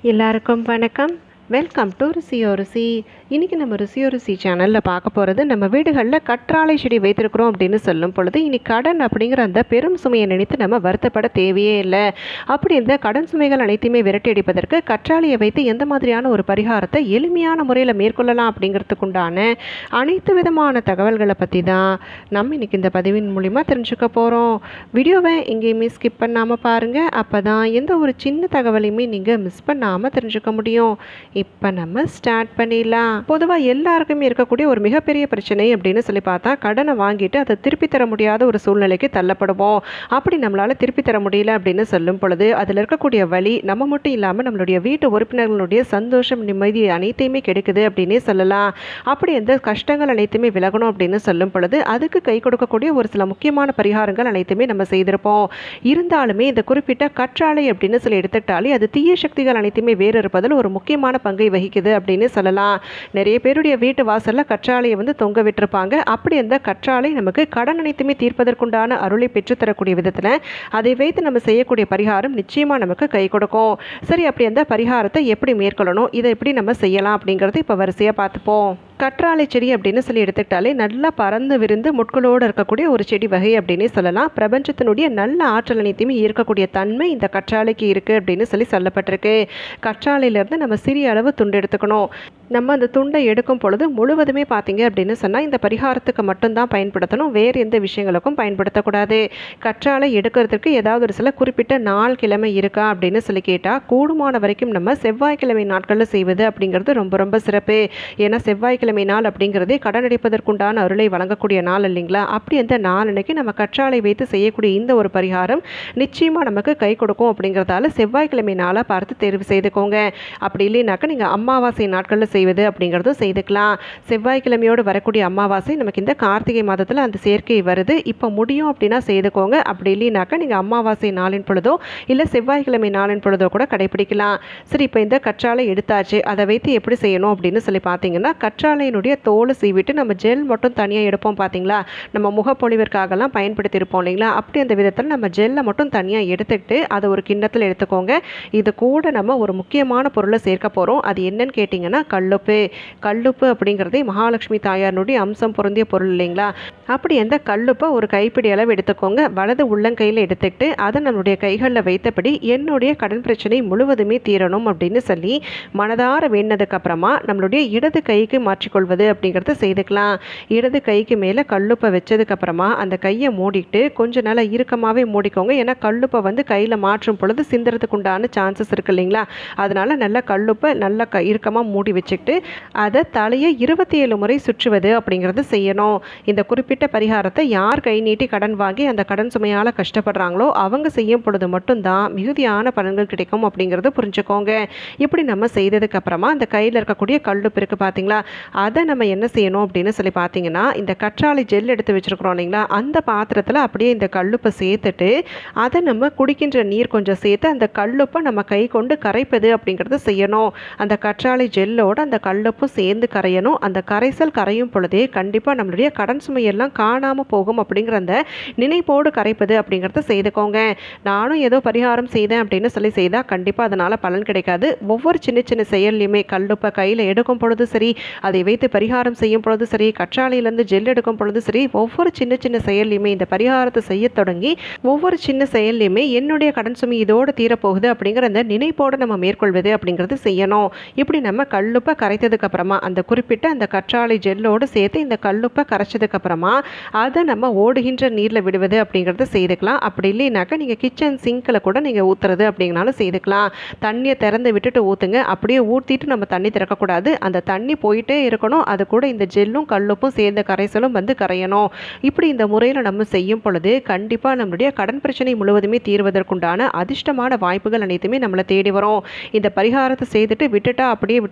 எல்லாருக்கும் வணக்கம் welcome to ருசியோ ருசி இன்றைக்கி நம்ம ருசியோ ருசி சேனலில் பார்க்க போகிறது நம்ம வீடுகளில் கற்றாழை செடி வைத்திருக்கிறோம் அப்படின்னு சொல்லும் பொழுது இனி கடன் அப்படிங்கிற அந்த பெரும் சுமையை நினைத்து நம்ம வருத்தப்பட தேவையே இல்லை அப்படி இந்த கடன் சுமைகள் அனைத்தையுமே விரட்டி அடிப்பதற்கு கற்றாழையை வைத்து எந்த மாதிரியான ஒரு பரிகாரத்தை எளிமையான முறையில் மேற்கொள்ளலாம் அப்படிங்கிறதுக்குண்டான அனைத்து விதமான தகவல்களை பற்றி தான் நம்ம இன்றைக்கி இந்த பதிவின் மூலிமா தெரிஞ்சுக்க போகிறோம் வீடியோவை எங்கேயுமே ஸ்கிப் பண்ணாமல் பாருங்கள் அப்போ தான் எந்த ஒரு சின்ன தகவலையுமே நீங்கள் மிஸ் பண்ணாமல் தெரிஞ்சுக்க முடியும் இப்போ நம்ம ஸ்டார்ட் பண்ணிடலாம் பொதுவாக எல்லாருக்குமே இருக்கக்கூடிய ஒரு மிகப்பெரிய பிரச்சனை அப்படின்னு சொல்லி பார்த்தா கடனை வாங்கிட்டு அதை திருப்பி தர முடியாத ஒரு சூழ்நிலைக்கு தள்ளப்படுவோம் அப்படி நம்மளால் திருப்பி தர முடியல அப்படின்னு சொல்லும் பொழுது அதில் இருக்கக்கூடிய வழி நம்ம மட்டும் இல்லாமல் நம்மளுடைய வீட்டு உறுப்பினர்களுடைய சந்தோஷம் நிம்மதி அனைத்தையுமே கெடுக்குது அப்படின்னே சொல்லலாம் அப்படி எந்த கஷ்டங்கள் அனைத்துமே விலகணும் அப்படின்னு சொல்லும் பொழுது அதுக்கு கை கொடுக்கக்கூடிய ஒரு சில முக்கியமான பரிகாரங்கள் அனைத்துமே நம்ம செய்திருப்போம் இருந்தாலுமே இந்த குறிப்பிட்ட கற்றாழை அப்படின்னு சொல்லி எடுத்துக்கிட்டாலே அது தீய சக்திகள் அனைத்துமே வேறு இருப்பதில் ஒரு முக்கியமான பங்கை வகிக்குது அப்படின்னு சொல்லலாம் நிறைய பேருடைய வீட்டு வாசலில் கற்றாழையை வந்து தொங்க விட்டிருப்பாங்க அப்படி அந்த கற்றாழை நமக்கு கடன் அனைத்துமே தீர்ப்பதற்குண்டான அருளை பெற்றுத்தரக்கூடிய விதத்தில் அதை வைத்து நம்ம செய்யக்கூடிய பரிகாரம் நிச்சயமாக நமக்கு கை கொடுக்கும் சரி அப்படி அந்த பரிகாரத்தை எப்படி மேற்கொள்ளணும் இதை எப்படி நம்ம செய்யலாம் அப்படிங்கிறது இப்போ வரிசையாக பார்த்துப்போம் கற்றாழை செடி அப்படின்னு சொல்லி எடுத்துக்கிட்டாலே நல்லா பறந்து விரிந்து முட்களோடு இருக்கக்கூடிய ஒரு செடி வகை அப்படின்னே சொல்லலாம் பிரபஞ்சத்தினுடைய நல்ல ஆற்றல் அனைத்தையுமே ஈர்க்கக்கூடிய தன்மை இந்த கற்றாழைக்கு இருக்குது அப்படின்னு சொல்லி சொல்லப்பட்டிருக்கு கற்றாழையிலேருந்து நம்ம சிறிய அளவு துண்டு எடுத்துக்கணும் நம்ம அந்த துண்டை எடுக்கும் பொழுது முழுவதுமே பார்த்தீங்க அப்படின்னு சொன்னால் இந்த பரிகாரத்துக்கு மட்டும்தான் பயன்படுத்தணும் வேறு எந்த விஷயங்களுக்கும் பயன்படுத்தக்கூடாது கற்றாழை எடுக்கிறதுக்கு ஏதாவது ஒரு சில குறிப்பிட்ட நாள் கிழமை இருக்கா அப்படின்னு சொல்லி கேட்டால் கூடுமான வரைக்கும் நம்ம செவ்வாய்க்கிழமை நாட்களில் செய்வது அப்படிங்கிறது ரொம்ப ரொம்ப சிறப்பு ஏன்னா செவ்வாய்க்கிழமை நாள் அப்படிங்கிறதே கடன் அடைப்பதற்குண்டான அருளை வழங்கக்கூடிய நாள் இல்லைங்களா அப்படி அந்த நாள் அன்னைக்கு நம்ம கற்றாழை வைத்து செய்யக்கூடிய இந்த ஒரு பரிகாரம் நிச்சயமாக நமக்கு கை கொடுக்கும் அப்படிங்கிறதால செவ்வாய்க்கிழமை நாளாக பார்த்து தேர்வு செய்துக்கோங்க அப்படி இல்லைனாக்கா நீங்கள் அமாவாசை நாட்களில் செய்வது அப்படிங்கிறதும் செய்துக்கலாம் செவ்வாய்க்கிழமையோடு வரக்கூடிய அமாவாசை நமக்கு இந்த கார்த்திகை மாதத்தில் அந்த சேர்க்கை வருது இப்போ முடியும் அப்படின்னா செய்துக்கோங்க அப்படி இல்லைனாக்கா நீங்கள் அமாவாசை நாளின் பொழுதோ இல்லை செவ்வாய்க்கிழமை நாளின் பொழுதோ கூட கடைபிடிக்கலாம் சரி இப்போ இந்த கற்றாழை எடுத்தாச்சு அதை வைத்து எப்படி செய்யணும் அப்படின்னு சொல்லி பார்த்தீங்கன்னா கற்றாழையினுடைய தோலை சீவிட்டு நம்ம ஜெல் மட்டும் தனியாக எடுப்போம் பார்த்தீங்களா நம்ம முகப்பொழிவிற்காகலாம் பயன்படுத்தியிருப்போம் இல்லைங்களா அப்படி அந்த விதத்தில் நம்ம ஜெல்லை மட்டும் தனியாக எடுத்துக்கிட்டு அதை ஒரு கிண்ணத்தில் எடுத்துக்கோங்க இது கூட நம்ம ஒரு முக்கியமான பொருளை சேர்க்க போகிறோம் அது என்னன்னு கேட்டிங்கன்னா கல்லுப்பு கல்லுப்பு அப்படிங்கிறதே மகாலட்சுமி தாயாரினுடைய அம்சம் பொருந்திய பொருள் இல்லைங்களா அப்படி அந்த கல்லுப்பை ஒரு கைப்பிடி அளவு எடுத்துக்கோங்க வலது உள்ளங்கையில் எடுத்துக்கிட்டு அதை நம்மளுடைய கைகளில் வைத்தபடி என்னுடைய கடன் பிரச்சனை முழுவதுமே தீரணும் அப்படின்னு சொல்லி மனதார வேண்டினதுக்கு அப்புறமா நம்மளுடைய இடது கைக்கு மாற்றிக்கொள்வது அப்படிங்கிறத செய்துக்கலாம் இடது கைக்கு மேலே கல்லுப்பை வச்சதுக்கு அப்புறமா அந்த கையை மூடிட்டு கொஞ்சம் நல்லா இறுக்கமாகவே மூடிக்கோங்க ஏன்னா கல்லுப்பை வந்து கையில் மாற்றும் பொழுது சிந்துறதுக்கு உண்டான சான்சஸ் இருக்கு இல்லைங்களா அதனால நல்லா கல்லுப்பை நல்லா க இறுக்கமாக மூடி வச்சுக்கிட்டு அதை தலையை இருபத்தி ஏழு முறை சுற்றுவது அப்படிங்கிறது செய்யணும் இந்த குறிப்பிட்ட பரிகாரத்தை யார் கை நீட்டி கடன் வாங்கி அந்த கடன் சுமையால் கஷ்டப்படுறாங்களோ அவங்க செய்யும் பொழுது மட்டும்தான் மிகுதியான பலன்கள் கிடைக்கும் அப்படிங்கிறது புரிஞ்சுக்கோங்க இப்படி நம்ம செய்ததுக்கு அப்புறமா அந்த கையில் இருக்கக்கூடிய கல்லுப்பு இருக்குது பார்த்தீங்களா அதை நம்ம என்ன செய்யணும் அப்படின்னு சொல்லி பார்த்தீங்கன்னா இந்த கற்றாழை ஜெல் எடுத்து வச்சுருக்குறோம் இல்லைங்களா அந்த பாத்திரத்தில் அப்படியே இந்த கல்லுப்பை சேர்த்துட்டு அதை நம்ம குடிக்கின்ற நீர் கொஞ்சம் சேர்த்து அந்த கல்லுப்பை நம்ம கை கொண்டு கரைப்பது அப்படிங்கிறத செய்யணும் அந்த கற்றாழை ஜெல்லோட அந்த கல்லுப்பும் சேர்ந்து கரையணும் அந்த கரைசல் கரையும் பொழுதே கண்டிப்பாக நம்மளுடைய கடன் சுமையெல்லாம் காணாமல் போகும் அப்படிங்கிற அந்த நினைப்போடு கரைப்பது அப்படிங்கிறத செய்துக்கோங்க நானும் ஏதோ பரிகாரம் செய்தேன் அப்படின்னு சொல்லி செய்தால் கண்டிப்பாக அதனால் பலன் கிடைக்காது ஒவ்வொரு சின்ன சின்ன செயல்லையுமே கல்லுப்பை கையில் எடுக்கும் பொழுது சரி அதை வைத்து பரிகாரம் செய்யும் பொழுது சரி கற்றாழையிலேருந்து ஜெல் எடுக்கும் பொழுது சரி ஒவ்வொரு சின்ன சின்ன செயல்லையுமே இந்த பரிகாரத்தை செய்ய தொடங்கி ஒவ்வொரு சின்ன செயல்லையுமே என்னுடைய கடன் சுமை இதோடு தீரப்போகுது அப்படிங்கிற அந்த நினைப்போடு நம்ம மேற்கொள்வது அப்படிங்கிறது செய்யணும் இப்படி நம்ம கல்லுப்பை கரைத்ததுக்கு அப்புறமா அந்த குறிப்பிட்ட அந்த கற்றாழை ஜெல்லோடு சேர்த்து இந்த கல்லுப்பை கரைச்சதுக்கு அப்புறமா அதை நம்ம ஓடுகின்ற நீரில் விடுவது அப்படிங்கிறத செய்துக்கலாம் அப்படி இல்லைனாக்கா நீங்கள் கிச்சன் சிங்கில் கூட நீங்கள் ஊற்றுறது அப்படிங்கனாலும் செய்துக்கலாம் தண்ணியை திறந்து விட்டுட்டு ஊற்றுங்க அப்படியே ஊற்றிட்டு நம்ம தண்ணி திறக்கக்கூடாது அந்த தண்ணி போயிட்டே இருக்கணும் அது கூட இந்த ஜெல்லும் கல்லுப்பும் சேர்ந்த கரைசலும் வந்து கரையணும் இப்படி இந்த முறையில் நம்ம செய்யும் பொழுது கண்டிப்பாக நம்மளுடைய கடன் பிரச்சனை முழுவதுமே தீர்வதற்குண்டான அதிர்ஷ்டமான வாய்ப்புகள் அனைத்துமே நம்மளை தேடி வரும் இந்த பரிகாரத்தை செய்துட்டு விட்டுட்டா அப்படியே விட்டுறக்கூடாதுங்க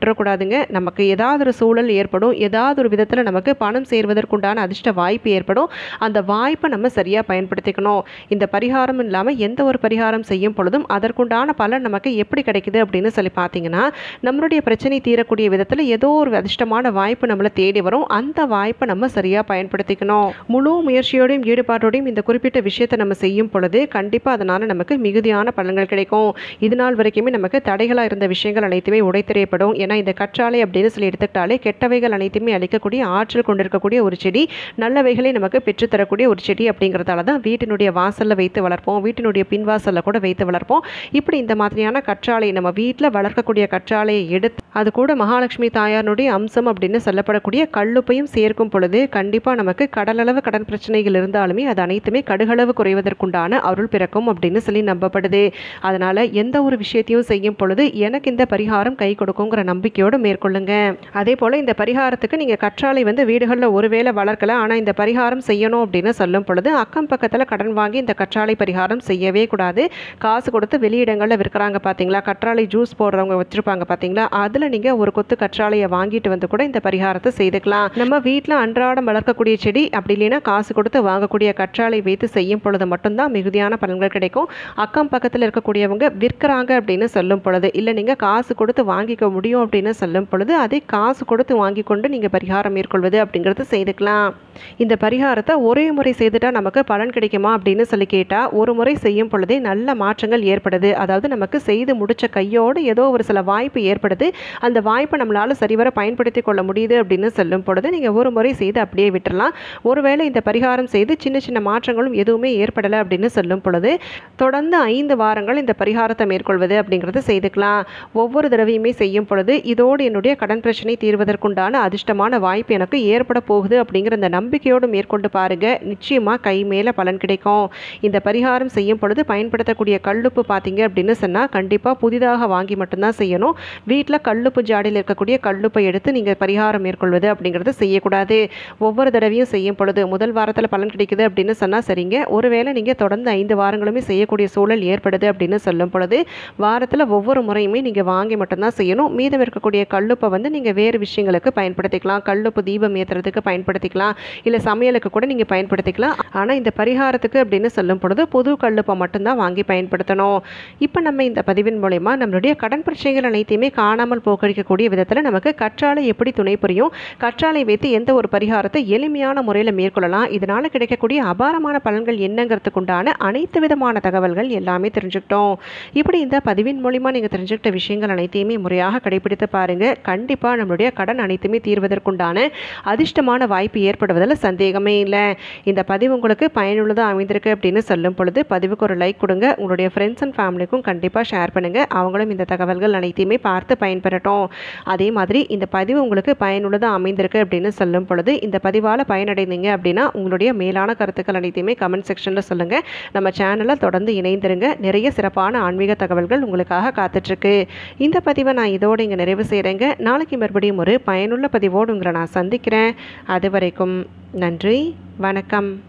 பாருங்கள் நமக்கு ஏதாவது ஒரு சூழல் ஏற்படும் ஏதாவது ஒரு விதத்தில் நமக்கு பணம் சேர்வதற்குண்டான அதிர்ஷ்ட வாய்ப்பு ஏற்படும் அந்த வாய்ப்பை நம்ம சரியாக பயன்படுத்திக்கணும் இந்த பரிகாரம் இல்லாமல் எந்த ஒரு பரிகாரம் செய்யும் பொழுதும் அதற்குண்டான பலன் நமக்கு எப்படி கிடைக்குது அப்படின்னு சொல்லி பார்த்தீங்கன்னா நம்மளுடைய பிரச்சனை தீரக்கூடிய விதத்தில் ஏதோ ஒரு அதிர்ஷ்டமான வாய்ப்பு நம்மளை தேடி வரும் அந்த வாய்ப்பை நம்ம சரியாக பயன்படுத்திக்கணும் முழு முயற்சியோடையும் ஈடுபாட்டோடையும் இந்த குறிப்பிட்ட விஷயத்தை நம்ம செய்யும் பொழுது கண்டிப்பாக அதனால் நமக்கு மிகுதியான பலன்கள் கிடைக்கும் இது நாள் வரைக்குமே நமக்கு தடைகளாக இருந்த விஷயங்கள் அனைத்துமே உடைத்தெறியப்படும் ஏன்னா இந்த கற்றாழை அப்படின்னு சொல்லி எடுத்துக்கிட்டாலே கெட்டவைகள் அனைத்துமே அளிக்கக்கூடிய ஆற்றல் கொண்டிருக்கக்கூடிய ஒரு செடி நல்லவைகளை நமக்கு பெற்றுத்தரக்கூடிய ஒரு செடி அப்படிங்கிறதால தான் வீட்டினுடைய வாசலில் வைத்து வளர்ப்போம் வீட்டினுடைய பின்வாசலில் கூட வைத்து வளர்ப்போம் இப்படி இந்த மாதிரியான கற்றாழை நம்ம வீட்டில் வளர்க்கக்கூடிய கற்றாழையை எடுத்து அது கூட மகாலட்சுமி தாயாருடைய அம்சம் அப்படின்னு சொல்லப்படக்கூடிய கல்லுப்பையும் சேர்க்கும் பொழுது கண்டிப்பாக நமக்கு கடலளவு கடன் பிரச்சனைகள் இருந்தாலுமே அது அனைத்துமே கடுகளவு குறைவதற்குண்டான அருள் பிறக்கும் அப்படின்னு சொல்லி நம்பப்படுது அதனால் எந்த ஒரு விஷயத்தையும் செய்யும் பொழுது எனக்கு இந்த பரிகாரம் கை கொடுக்குங்கிற நம்பிக்கையோடு மேற்கொள்ளுங்க அதே போல் இந்த பரிகாரத்துக்கு நீங்கள் கற்றாழை வந்து வீடுகளில் ஒருவேளை வளர்க்கல ஆனால் இந்த பரிகாரம் செய்யணும் அப்படின்னு சொல்லும் பொழுது அக்கம் பக்கத்தில் கடன் வாங்கி இந்த கற்றாழை பரிகாரம் செய்யவே கூடாது காசு கொடுத்து வெளியிடங்களில் விற்கிறாங்க பார்த்தீங்களா கற்றாழை ஜூஸ் போடுறவங்க வச்சுருப்பாங்க பார்த்தீங்களா அதில் நீங்கள் ஒரு கொத்து கற்றாழையை வாங்கிட்டு வந்து கூட இந்த பரிகாரத்தை செய்துக்கலாம் நம்ம வீட்டில் அன்றாடம் வளர்க்கக்கூடிய செடி அப்படி இல்லைன்னா காசு கொடுத்து வாங்கக்கூடிய கற்றாழை வைத்து செய்யும் பொழுது மட்டும்தான் மிகுதியான பலன்கள் கிடைக்கும் அக்கம் பக்கத்தில் இருக்கக்கூடியவங்க விற்கிறாங்க அப்படின்னு சொல்லும் பொழுது இல்லை நீங்கள் காசு கொடுத்து வாங்கிக்க முடியும் அப்படின்னு சொல்லும் பொழுது அதை காசு கொடுத்து வாங்கி கொண்டு நீங்கள் பரிகாரம் மேற்கொள்வது அப்படிங்கிறது செய்துக்கலாம் இந்த பரிகாரத்தை ஒரே முறை செய்துட்டா நமக்கு பலன் கிடைக்குமா அப்படின்னு சொல்லி கேட்டால் ஒரு முறை செய்யும் பொழுதே நல்ல மாற்றங்கள் ஏற்படுது அதாவது நமக்கு செய்து முடிச்ச கையோடு ஏதோ ஒரு சில வாய்ப்பு ஏற்படுது அந்த வாய்ப்பை நம்மளால் சரிவர பயன்படுத்தி கொள்ள முடியுது அப்படின்னு சொல்லும் பொழுது நீங்கள் ஒரு முறை செய்து அப்படியே விட்டுறலாம் ஒருவேளை இந்த பரிகாரம் செய்து சின்ன சின்ன மாற்றங்களும் எதுவுமே ஏற்படலை அப்படின்னு சொல்லும் பொழுது தொடர்ந்து ஐந்து வாரங்கள் இந்த பரிகாரத்தை மேற்கொள்வது அப்படிங்கிறது செய்துக்கலாம் ஒவ்வொரு தடவையுமே செய்யும் பொழுது இதோடு என்னுடைய கடன் பிரச்சனை தீர்வதற்குண்டான அதிர்ஷ்டமான வாய்ப்பு எனக்கு ஏற்பட போகுது அப்படிங்கிற அந்த நம்பிக்கையோடு மேற்கொண்டு பாருங்க நிச்சயமாக கை மேலே பலன் கிடைக்கும் இந்த பரிகாரம் செய்யும் பொழுது பயன்படுத்தக்கூடிய கல்லுப்பு பார்த்தீங்க அப்படின்னு சொன்னால் கண்டிப்பாக புதிதாக வாங்கி மட்டும்தான் செய்யணும் வீட்டில் கல்லுப்பு ஜாடியில் இருக்கக்கூடிய கல்லுப்பை எடுத்து நீங்கள் பரிகாரம் மேற்கொள்வது அப்படிங்கிறது செய்யக்கூடாது ஒவ்வொரு தடவையும் செய்யும் பொழுது முதல் வாரத்தில் பலன் கிடைக்குது அப்படின்னு சொன்னால் சரிங்க ஒருவேளை நீங்கள் தொடர்ந்து ஐந்து வாரங்களுமே செய்யக்கூடிய சூழல் ஏற்படுது அப்படின்னு சொல்லும் பொழுது வாரத்தில் ஒவ்வொரு முறையுமே நீங்கள் வாங்கி மட்டும்தான் செய்யணும் மீதம் இருக்கக்கூடிய கல்லுப்பை வந்து நீங்கள் வேறு விஷயங்களுக்கு பயன்படுத்திக்கலாம் கல்லுப்பு தீபம் ஏற்றுறதுக்கு பயன்படுத்திக்கலாம் இல்லை சமையலுக்கு கூட நீங்கள் பயன்படுத்திக்கலாம் ஆனால் இந்த பரிகாரத்துக்கு அப்படின்னு சொல்லும் பொழுது புது கல்லுப்பை மட்டும்தான் வாங்கி பயன்படுத்தணும் இப்போ நம்ம இந்த பதிவின் மூலயமா நம்மளுடைய கடன் பிரச்சனைகள் அனைத்தையுமே காணாமல் போக்கடிக்கக்கூடிய விதத்தில் நமக்கு கற்றாழை எப்படி துணை புரியும் கற்றாழை வைத்து எந்த ஒரு பரிகாரத்தை எளிமையான முறையில் மேற்கொள்ளலாம் இதனால் கிடைக்கக்கூடிய அபாரமான பலன்கள் என்னங்கிறதுக்குண்டான அனைத்து விதமான தகவல்கள் எல்லாமே தெரிஞ்சுக்கிட்டோம் இப்படி இந்த பதிவின் மூலிமா நீங்கள் தெரிஞ்சுக்கிட்ட விஷயங்கள் அனைத்தையுமே முறையாக கடைபிடித்து பாருங்கள் கண்டிப்பாக நம்மளுடைய கடன் அனைத்துமே தீர்வதற்குண்டான அதிர்ஷ்டமான வாய்ப்பு ஏற்படுவதில் சந்தேகமே இல்லை இந்த பதிவு உங்களுக்கு பயனுள்ளதாக அமைந்திருக்கு அப்படின்னு சொல்லும் பொழுது பதிவுக்கு ஒரு லைக் கொடுங்க உங்களுடைய ஃப்ரெண்ட்ஸ் அண்ட் ஃபேமிலிக்கும் கண்டிப்பாக ஷேர் பண்ணுங்கள் அவங்களும் இந்த தகவல்கள் அனைத்தையுமே பார்த்து பயன்பெறட்டும் அதே மாதிரி இந்த பதிவு உங்களுக்கு பயனுள்ளதாக அமைந்திருக்கு அப்படின்னு சொல்லும் பொழுது இந்த பதிவால் பயனடைந்தீங்க அப்படின்னா உங்களுடைய மேலான கருத்துக்கள் அனைத்தையுமே கமெண்ட் செக்ஷனில் சொல்லுங்கள் நம்ம சேனலை தொடர்ந்து இணைந்திருங்க நிறைய சிறப்பான ஆன்மீக தகவல்கள் உங்களுக்காக காத்துட்ருக்கு இந்த பதிவை நான் இதோடு இங்கே நிறைவு செய்கிறேங்க நாளைக்கு மறுபடியும் ஒரு பயனுள்ள பதிவோடு உங்களை நான் சந்திக்கிறேன் அது வரைக்கும் நன்றி வணக்கம்